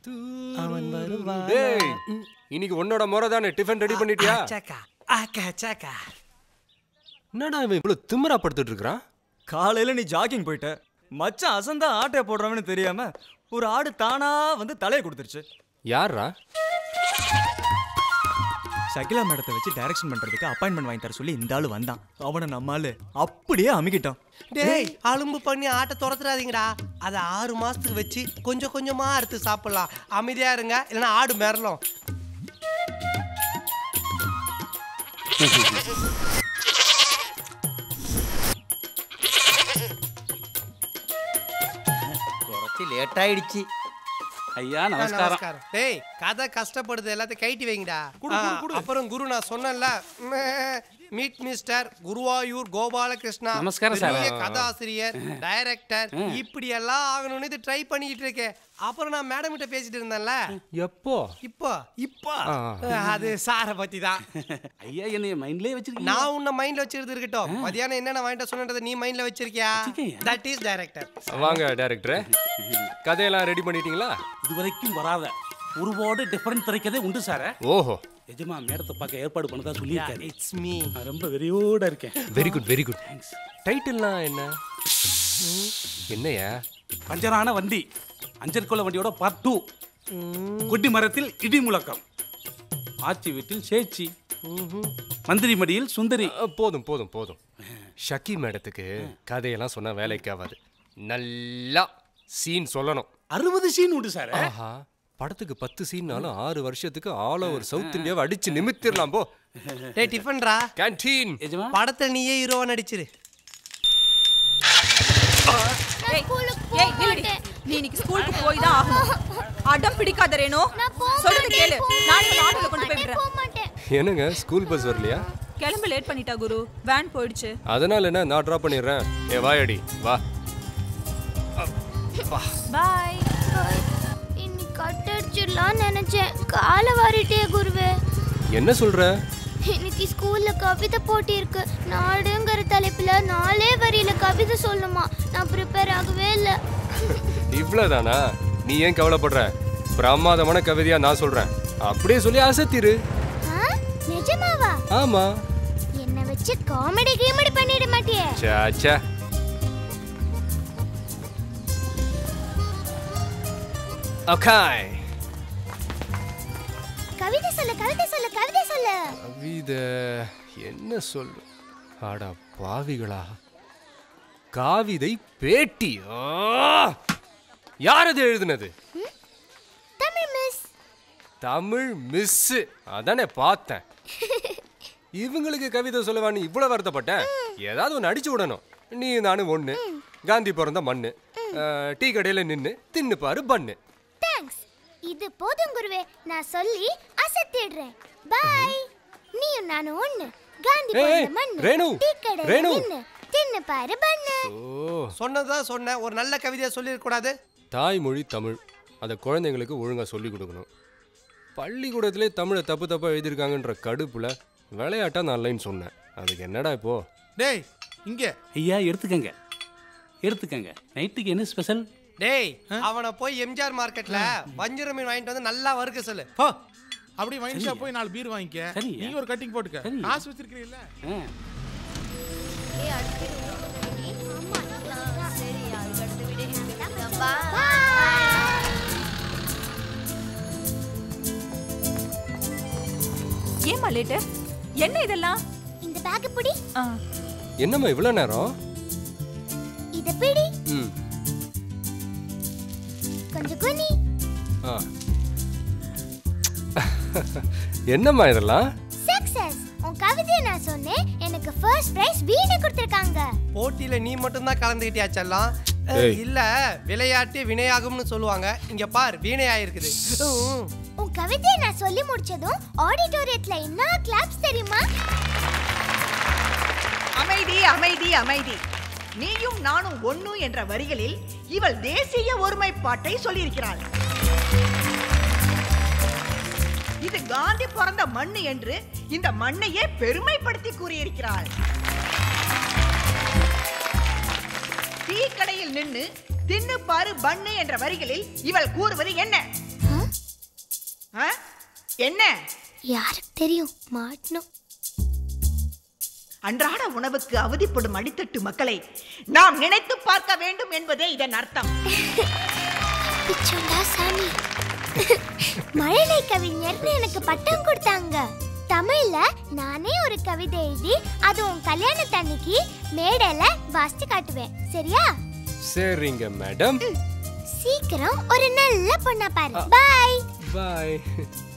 அவன் வருவான் டேய் இன்னைக்கு உன்னோட முறை தானே டிஃபன் ரெடி பண்ணிட்டியா ஆச்சாக்கா ஆக்கா சாக்கா என்னடா இவன் இவ்வளவு திமிரா படுத்துட்டு இருக்கிறான் காலையில நீ ஜாகிங் போயிட்ட மச்சான் அசந்தா ஆட்டைய போடுறவன்னு தெரியாம ஒரு ஆடு தானா வந்து தலையை கொடுத்துருச்சு யாரா சகிலா மேடத்தை வச்சு டைரக்ஷன் பண்றதுக்கு அப்பாயின்மெண்ட் வாங்கி தர சொல்லி இந்த ஆளு வந்தான் அவனை நம்மால அப்படியே அமுக்கிட்டான் டேய் அலும்பு பண்ணி ஆட்டை துரத்துறாதீங்கடா அதை ஆறு மாசத்துக்கு வச்சு கொஞ்சம் கொஞ்சமா அறுத்து சாப்பிடலாம் அமைதியா இருங்க இல்லைன்னா ஆடு மிரளும் കുറച്ച് ലേറ്റായിടിച്ച് ஐயா ஆ, நமஸ்காரம் நமஸ்காரம் டேய் கதை கஷ்டப்படுது எல்லாத்தையும் கைட்டி வைங்கடா ஆ, அப்புறம் குரு நான் சொன்னேன்ல மீட் மிஸ்டர் குருவாயூர் கோபாலகிருஷ்ணா நமஸ்காரம் சார். பெரிய கதாசிரியர் டைரக்டர் இப்படி எல்லாம் ஆகணும்னு இது ட்ரை பண்ணிக்கிட்டு இருக்கேன் அப்புறம் நான் மேடம் கிட்ட பேசிட்டு இருந்தேன்ல எப்போ இப்போ இப்போ ஆ, அது சாரை பத்தி தான் ஐயா என்னைய மைண்ட்லயே வச்சிருக்கீங்க நான் உன்னை மைண்ட்ல வச்சிருது இருக்கட்டும் மதியானம் என்னென்ன வாங்கிட்டு சொன்னதை நீ மைண்ட்ல வச்சிருக்கியா வச்சிருக்கேன். தட் இஸ் டைரக்டர் வாங்க டைரக்டர் கதையெல்லாம் ரெடி பண்ணிட்டீங்களா இதுவரைக்கும் வராத ஒருபாடு டிஃபரன்ட் திரைக்கதே உண்டு சார் ஓஹோ எஜமா மேடத்தை பார்க்க ஏற்பாடு பண்ணதா சொல்லியிருக்காரு இட்ஸ் மீ நான் ரொம்ப வெறியோட இருக்கேன் வெரி குட் வெரி குட் டைட்டில்லாம் என்ன என்னையா பஞ்சரான வண்டி அஞ்சல் கொள்ள வண்டியோட பார்ட் டூ கொடி மரத்தில் இடி முழக்கம் ஆச்சி வீட்டில் சேச்சி மந்திரி மடியில் சுந்தரி அ, போதும் போதும் போதும் ஷக்கி மேடத்துக்கு கதையெல்லாம் சொன்னா வேலைக்கு ஆகாது நல்லா சீன் சொல்லணும் அறுபது சீன் உண்டு சார் ஆஹா படத்துக்கு பத்து சீன்னாலும் ஆறு வருஷத்துக்கு ஆல் ஓவர் சவுத் இந்தியாவை அடிச்சு நிமித்திரலாம் போ டேய் டிஃபன்ரா கேன்டீன் எஜமா படத்துல நீயே ஹீரோவா நடிச்சிரு ஏய், ஏய், நில்லுடி. நீ இன்னைக்கு ஸ்கூலுக்கு போய் தான் ஆகணும் அடம் பிடிக்காத ரேணு சொல்றது கேளு நானே உன்னை ஆட்டோல கொண்டு போய் விடுறேன் என்னங்க ஸ்கூல் பஸ் வரலையா கிளம்ப லேட் பண்ணிட்டா குரு வேன் போயிடுச்சு அதனால என்ன நான் ட்ராப் பண்ணிடுறேன் ஏ வாயடி வா பாய் இன்னைக்கு கட் அடிச்சிடலாம்னு நினைச்சேன் காலை வாரிட்டே குருவே என்ன சொல்ற இன்னைக்கு ஸ்கூல்ல கவிதை போட்டி இருக்கு நாடுங்கிற தலைப்புல நாலே வரியில கவிதை சொல்லுமா நான் ப்ரிப்பேர் ஆகவே இல்ல இவ்வளவுதானா நீ ஏன் கவலைப்படுற பிரமாதமான கவிதையா நான் சொல்றேன் அப்படியே சொல்லி அசத்திரு ஆ? நிஜமாவா ஆமா என்ன வச்சு காமெடி கீமெடி பண்ணிட மாட்டியே சாச்சா ஓகாய் கவிதை சொல்லு கவிதை சொல்லு கவிதை சொல்லு கவிதை என்ன சொல்லு அட பாவிகளா காவிதை பேட்டி ஆ! யார் அது எழுதுனது தமிழ் மிஸ் தமிழ் மிஸ் அதானே பார்த்தேன் இவங்களுக்கு கவிதை சொல்லவான்னு இவ்வளவு வருத்தப்பட்டேன் ஏதாவது ஒன்று அடிச்சு விடணும் நீ நானும் ஒண்ணு காந்தி பிறந்த மண்ணு அஹ், டீ கடையில நின்னு தின்னு பாரு பண்ணு தேங்க்ஸ் இது போதும் குருவே நான் சொல்லி அசத்திடுறேன் பாய் நீயும் நானும் ஒண்ணு காந்தி ஏய், பிறந்த மண்ணு ரேணு, டீ கடையில ரேணு. நின்னு தின்னு பாரு பண்ணு ஓ சொன்னதுதான் சொன்னேன் ஒரு நல்ல கவிதையை சொல்லிருக்க கூடாது தாய்மொழி தமிழ் அதை குழந்தைங்களுக்கு ஒழுங்கா சொல்லி கொடுக்கணும் பள்ளிக்கூடத்திலே தமிழை தப்பு தப்பா எழுதியிருக்காங்கன்ற கடுப்புல விளையாட்டா நான் லைன் சொன்னேன் அதுக்கு என்னடா இப்போ டேய் இங்க ஐயா எடுத்துக்கங்க எடுத்துக்கங்க நைட்டுக்கு என்ன ஸ்பெஷல் டேய் அவனை போய் எம்ஜிஆர் மார்க்கெட்ல வஞ்சிர மீன் வாங்கிட்டு வந்து நல்லா வறுக்க சொல்லு போ அப்படி வைன் ஷாப் போய் நாலு பீர் வாங்கிக்க சரியா. நீங்க ஒரு கட்டிங் போட்டுக்க சரியா. காசு வச்சிருக்கீங்கல்ல ஏமா லேட்டு என்ன இதெல்லாம் இந்த பேக் பிடி ஆ, என்னம்மா இவ்வளோ நேரம் இத பிடி ம் கொஞ்சம் குனி ஆ என்னம்மா இதெல்லாம் சக்சஸ் உன் கவிதையை நான் சொன்னேன் எனக்கு ஃபர்ஸ்ட் பிரைஸ் வீடு கொடுத்துருக்காங்க போட்டியில நீ மட்டும்தான் கலந்துக்கிட்டியா செல்லம் அஹ், ஏய். இல்ல விளையாட்டு வினையாகும்னு சொல்லுவாங்க இங்க பார் வீணையாயிருக்குது ம். உன் கவிதையை நான் சொல்லி முடிச்சதும் ஆடிட்டோரியத்துல என்ன கிளாப்ஸ் தெரியுமா அமைதி அமைதி அமைதி நீயும் நானும் ஒண்ணு என்ற வரிகளில் இவள் தேசிய ஒருமைப்பாட்டை சொல்லியிருக்கிறாள் இது காந்தி பிறந்த மண்ணு என்று இந்த மண்ணையே பெருமைப்படுத்தி கூறியிருக்கிறாள் டீ கடையில் நின்னு தின்னு பாரு பண்ணு என்ற வரிகளில் இவள் கூறுவது என்ன ஆ? ஆ? என்ன யாருக்கு தெரியும் மாட்டணும் அன்றாட உணவுக்கு அவதிப்படும் அடித்தட்டு மக்களை நாம் நினைத்து பார்க்க வேண்டும் என்பதே இதன் அர்த்தம் பிச்சோண்டா சாமி மழலை கவிஞர்னு எனக்கு பட்டம் கொடுத்தாங்க தமிழ்ல நானே ஒரு கவிதை எழுதி அது உன் கல்யாணத்தன்னைக்கு மேடையில வாசிச்சு காட்டுவேன் சரியா சரிங்க மேடம் சீக்கிரம் ஒரு நல்ல பொண்ணா பாரு பாய் பாய்